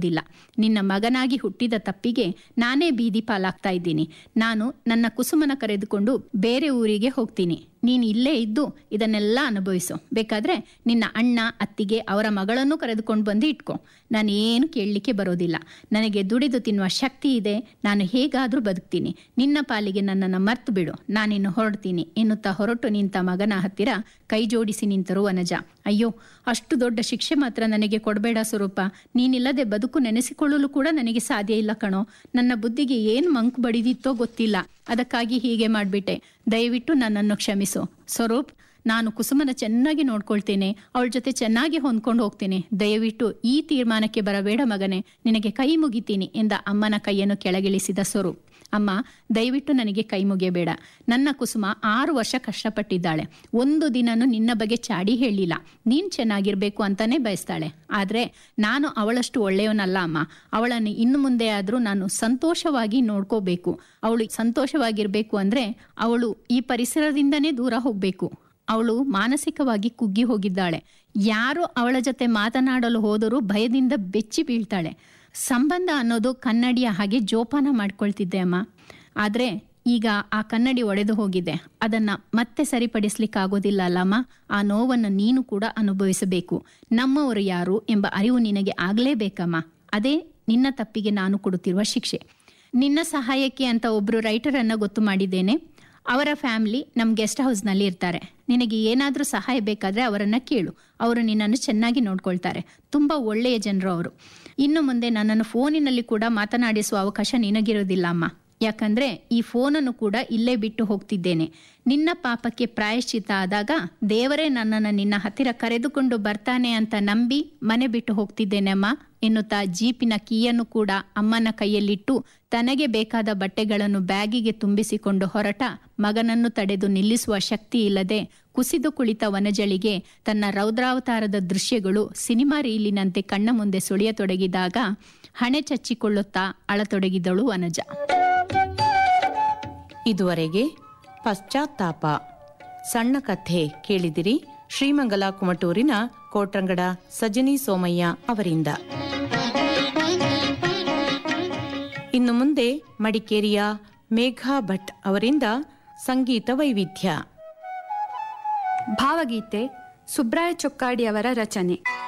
ಆಗುವುದಿಲ್ಲ ನಿನ್ನ ಮಗನಾಗಿ ಹುಟ್ಟಿದ ತಪ್ಪಿಗೆ ನಾನೇ ಬೀದಿ ಪಾಲಾಗ್ತಾ ಇದ್ದೀನಿ ನಾನು ನನ್ನ ಕುಸುಮನ ಕರೆದುಕೊಂಡು ಬೇರೆ ಊರಿಗೆ ಹೋಗ್ತೀನಿ ನೀನು ಇಲ್ಲೇ ಇದ್ದು ಇದನ್ನೆಲ್ಲ ಅನುಭವಿಸು ಬೇಕಾದ್ರೆ ನಿನ್ನ ಅಣ್ಣ ಅತ್ತಿಗೆ ಅವರ ಮಗಳನ್ನು ಕರೆದುಕೊಂಡು ಬಂದು ಇಟ್ಕೊ ನಾನೇನು ಕೇಳಲಿಕ್ಕೆ ಬರೋದಿಲ್ಲ ನನಗೆ ದುಡಿದು ತಿನ್ನುವ ಶಕ್ತಿ ಇದೆ ನಾನು ಹೇಗಾದರೂ ಬದುಕ್ತೀನಿ ನಿನ್ನ ಪಾಲಿಗೆ ನನ್ನನ್ನು ಮರ್ತು ಬಿಡು ನಾನಿನ್ನು ಹೊರಡ್ತೀನಿ ಎನ್ನುತ್ತಾ ಹೊರಟು ನಿಂತ ಮಗನ ಹತ್ತಿರ ಕೈ ಜೋಡಿಸಿ ನಿಂತರು ವನಜ ಅಯ್ಯೋ ಅಷ್ಟು ದೊಡ್ಡ ಶಿಕ್ಷೆ ಮಾತ್ರ ನನಗೆ ಕೊಡಬೇಡ ಸ್ವರೂಪ ನೀನಿಲ್ಲದೆ ಬದುಕು ನೆನೆಸಿಕೊಳ್ಳಲು ಕೂಡ ನನಗೆ ಸಾಧ್ಯ ಇಲ್ಲ ಕಣೋ ನನ್ನ ಬುದ್ಧಿಗೆ ಏನು ಮಂಕು ಬಡಿದಿತ್ತೋ ಗೊತ್ತಿಲ್ಲ ಅದಕ್ಕಾಗಿ ಹೀಗೆ ಮಾಡಿಬಿಟ್ಟೆ ದಯವಿಟ್ಟು ನನ್ನನ್ನು ಕ್ಷಮಿಸು ಸ್ವರೂಪ್ ನಾನು ಕುಸುಮನ ಚೆನ್ನಾಗಿ ನೋಡ್ಕೊಳ್ತೇನೆ ಅವಳ ಜೊತೆ ಚೆನ್ನಾಗಿ ಹೊಂದ್ಕೊಂಡು ಹೋಗ್ತೇನೆ ದಯವಿಟ್ಟು ಈ ತೀರ್ಮಾನಕ್ಕೆ ಬರಬೇಡ ಮಗನೇ ನಿನಗೆ ಕೈ ಮುಗಿತೀನಿ ಎಂದ ಅಮ್ಮನ ಕೈಯನ್ನು ಕೆಳಗಿಳಿಸಿದ ಸ್ವರೂಪ್ ಅಮ್ಮ ದಯವಿಟ್ಟು ನನಗೆ ಕೈ ಮುಗಿಯಬೇಡ ನನ್ನ ಕುಸುಮ ಆರು ವರ್ಷ ಕಷ್ಟಪಟ್ಟಿದ್ದಾಳೆ ಒಂದು ದಿನನೂ ನಿನ್ನ ಬಗ್ಗೆ ಚಾಡಿ ಹೇಳಿಲ್ಲ ನೀನ್ ಚೆನ್ನಾಗಿರ್ಬೇಕು ಅಂತಾನೆ ಬಯಸ್ತಾಳೆ ಆದ್ರೆ ನಾನು ಅವಳಷ್ಟು ಒಳ್ಳೆಯವನಲ್ಲ ಅಮ್ಮ ಅವಳನ್ನು ಇನ್ನು ಮುಂದೆ ಆದ್ರೂ ನಾನು ಸಂತೋಷವಾಗಿ ನೋಡ್ಕೋಬೇಕು ಅವಳು ಸಂತೋಷವಾಗಿರ್ಬೇಕು ಅಂದ್ರೆ ಅವಳು ಈ ಪರಿಸರದಿಂದನೇ ದೂರ ಹೋಗ್ಬೇಕು ಅವಳು ಮಾನಸಿಕವಾಗಿ ಕುಗ್ಗಿ ಹೋಗಿದ್ದಾಳೆ ಯಾರು ಅವಳ ಜೊತೆ ಮಾತನಾಡಲು ಹೋದರೂ ಭಯದಿಂದ ಬೆಚ್ಚಿ ಬೀಳ್ತಾಳೆ ಸಂಬಂಧ ಅನ್ನೋದು ಕನ್ನಡಿಯ ಹಾಗೆ ಜೋಪಾನ ಮಾಡ್ಕೊಳ್ತಿದ್ದೆ ಅಮ್ಮ ಆದರೆ ಈಗ ಆ ಕನ್ನಡಿ ಒಡೆದು ಹೋಗಿದೆ ಅದನ್ನ ಮತ್ತೆ ಸರಿಪಡಿಸ್ಲಿಕ್ಕಾಗೋದಿಲ್ಲ ಅಲ್ಲಮ್ಮ ಆ ನೋವನ್ನು ನೀನು ಕೂಡ ಅನುಭವಿಸಬೇಕು ನಮ್ಮವರು ಯಾರು ಎಂಬ ಅರಿವು ನಿನಗೆ ಆಗಲೇಬೇಕಮ್ಮ ಅದೇ ನಿನ್ನ ತಪ್ಪಿಗೆ ನಾನು ಕೊಡುತ್ತಿರುವ ಶಿಕ್ಷೆ ನಿನ್ನ ಸಹಾಯಕ್ಕೆ ಅಂತ ಒಬ್ರು ರೈಟರನ್ನ ಗೊತ್ತು ಮಾಡಿದ್ದೇನೆ ಅವರ ಫ್ಯಾಮಿಲಿ ನಮ್ಮ ಗೆಸ್ಟ್ ಹೌಸ್ನಲ್ಲಿ ಇರ್ತಾರೆ ನಿನಗೆ ಏನಾದರೂ ಸಹಾಯ ಬೇಕಾದರೆ ಅವರನ್ನು ಕೇಳು ಅವರು ನಿನ್ನನ್ನು ಚೆನ್ನಾಗಿ ನೋಡ್ಕೊಳ್ತಾರೆ ತುಂಬ ಒಳ್ಳೆಯ ಜನರು ಅವರು ಇನ್ನು ಮುಂದೆ ನನ್ನನ್ನು ಫೋನಿನಲ್ಲಿ ಕೂಡ ಮಾತನಾಡಿಸುವ ಅವಕಾಶ ನಿನಗಿರೋದಿಲ್ಲ ಅಮ್ಮ ಯಾಕಂದ್ರೆ ಈ ಫೋನನ್ನು ಕೂಡ ಇಲ್ಲೇ ಬಿಟ್ಟು ಹೋಗ್ತಿದ್ದೇನೆ ನಿನ್ನ ಪಾಪಕ್ಕೆ ಪ್ರಾಯಶ್ಚಿತ ಆದಾಗ ದೇವರೇ ನನ್ನನ್ನು ನಿನ್ನ ಹತ್ತಿರ ಕರೆದುಕೊಂಡು ಬರ್ತಾನೆ ಅಂತ ನಂಬಿ ಮನೆ ಬಿಟ್ಟು ಹೋಗ್ತಿದ್ದೇನೆ ಅಮ್ಮ ಎನ್ನುತ್ತಾ ಜೀಪಿನ ಕೀಯನ್ನು ಕೂಡ ಅಮ್ಮನ ಕೈಯಲ್ಲಿಟ್ಟು ತನಗೆ ಬೇಕಾದ ಬಟ್ಟೆಗಳನ್ನು ಬ್ಯಾಗಿಗೆ ತುಂಬಿಸಿಕೊಂಡು ಹೊರಟ ಮಗನನ್ನು ತಡೆದು ನಿಲ್ಲಿಸುವ ಶಕ್ತಿ ಇಲ್ಲದೆ ಕುಸಿದು ಕುಳಿತ ವನಜಳಿಗೆ ತನ್ನ ರೌದ್ರಾವತಾರದ ದೃಶ್ಯಗಳು ಸಿನಿಮಾ ರೀಲಿನಂತೆ ಕಣ್ಣ ಮುಂದೆ ಸುಳಿಯತೊಡಗಿದಾಗ ಹಣೆ ಚಚ್ಚಿಕೊಳ್ಳುತ್ತಾ ಅಳತೊಡಗಿದಳು ವನಜ ಇದುವರೆಗೆ ಪಶ್ಚಾತ್ತಾಪ ಸಣ್ಣ ಕಥೆ ಕೇಳಿದಿರಿ ಶ್ರೀಮಂಗಲ ಕುಮಟೂರಿನ ಕೋಟ್ರಂಗಡ ಸಜನಿ ಸೋಮಯ್ಯ ಅವರಿಂದ ಇನ್ನು ಮುಂದೆ ಮಡಿಕೇರಿಯ ಮೇಘಾ ಭಟ್ ಅವರಿಂದ ಸಂಗೀತ ವೈವಿಧ್ಯ ಭಾವಗೀತೆ ಸುಬ್ರಾಯ ಚೊಕ್ಕಾಡಿಯವರ ರಚನೆ